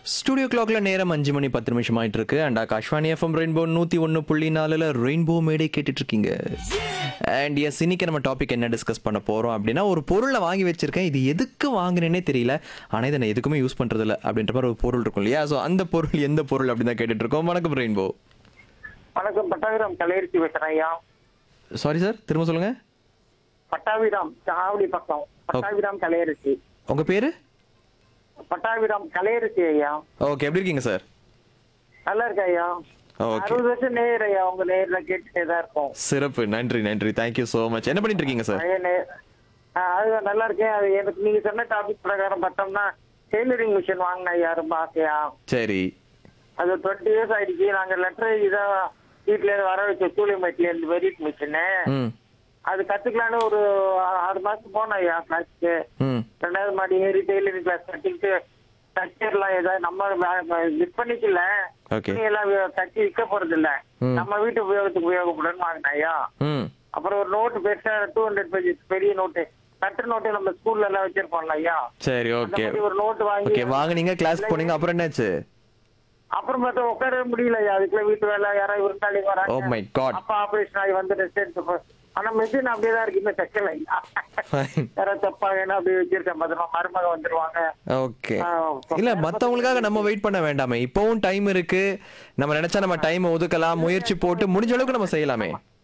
Studio கிளாக்ல நேரம் அஞ்சு மணி பத்து நிமிஷம் ஆயிட்டு இருக்கு அண்ட் ஆகாஷ்வாணி எஃப்எம் ரெயின்போ நூத்தி ஒன்று புள்ளி நாலுல ரெயின்போ மேடை கேட்டுட்டு இருக்கீங்க அண்ட் எஸ் இன்னைக்கு நம்ம டாபிக் என்ன டிஸ்கஸ் பண்ண போறோம் அப்படின்னா ஒரு பொருளை வாங்கி வச்சிருக்கேன் இது எதுக்கு வாங்கினேனே தெரியல ஆனா இதை நான் எதுக்குமே யூஸ் பண்றது இல்ல அப்படின்ற மாதிரி ஒரு பொருள் இருக்கும் இல்லையா ஸோ அந்த பொருள் எந்த பொருள் அப்படின்னு தான் கேட்டுட்டு இருக்கோம் வணக்கம் ரெயின்போ வணக்கம் பட்டாபிராம் கலையரிசி பேசுறேன் ஐயா சாரி சார் திரும்ப சொல்லுங்க பட்டாபிராம் சாவடி பக்கம் பட்டாபிராம் கலையரிசி உங்க பேரு பட்டாபிராம் கலையரிசி ஐயா ஓகே எப்படி இருக்கீங்க சார் நல்லா இருக்கு ஐயா ஓகே அறுபது வருஷம் நேர் ஐயா உங்க நேர்ல கேட்டுட்டே தான் இருக்கும் சிறப்பு நன்றி நன்றி தேங்க்யூ ஸோ மச் என்ன பண்ணிட்டு இருக்கீங்க சார் ஐயா, நே- ஆ, அது நல்லா இருக்கேன் அது எனக்கு நீங்க சொன்ன டாபிக் பிரகாரம் பார்த்தோம்னா டெய்லரிங் மிஷின் வாங்கினேன் ஐயா ரொம்ப ஆசையா சரி அது டுவெண்ட்டி இயர்ஸ் ஆயிடுச்சு நாங்க லெட்டர் இதான் வீட்ல இருந்து வர வச்ச சூளிமேட்ல இருந்து வெரிட் மிஷினு ம் அது கத்துக்கலான்னு ஒரு ஆ- ஆறு மாசம் போனேன் ஐயா கிளாஸ்க்கு ம் ரெண்டாவது மாடி ஏறி டெய்லரிங் கிளாஸ் கட்டிட்டு தச்சிடலாம் ஏதாவது நம்ம விற்பனைக்குல Okay. துணி எல்லாம் வி- தச்சு விற்க போறது இல்ல ம். நம்ம வீட்டு உபயோகத்துக்கு உபயோகப்படும் வாங்கினாயா ம் அப்புறம் ஒரு நோட்டு பெருசா டூ ஹண்ட்ரட் பேஜஸ் பெரிய நோட்டு கட்டு நோட்டு நம்ம ஸ்கூல்ல எல்லாம் வச்சிருப்போம்ல ஐயா சரி அந்த ஓகே மாதிரி ஒரு நோட்டு வாங்கி ஓகே வாங்குனீங்க கிளாஸ் போனீங்க அப்புறம் என்னாச்சு அப்புறம் பார்த்தா உட்காரவே முடியல ஐயா அதுக்குள்ள வீட்டு வேலை யாராவது விருந்தாளிங்க Oh வராங்க my God. அப்பா ஆபரேஷன் ஆகி வந்து ரெஸ்ட் எடுத்து ஆனா மெஷின் அப்படியே தான் இருக்கு இன்னும் தைக்கல ஐயா Fine. யாராவது தப்பாங்கன்னா அப்படியே வச்சிருக்கேன் பத்திரமா மருமக வந்துருவாங்க ஓகே ஆ, இல்ல மத்தவங்களுக்காக நம்ம வெயிட் பண்ண வேண்டாமே இப்பவும் டைம் இருக்கு நம்ம நினைச்சா நம்ம டைம் ஒதுக்கலாம் முயற்சி போட்டு முடிஞ்ச அளவுக்கு நம்ம செய்யலாமே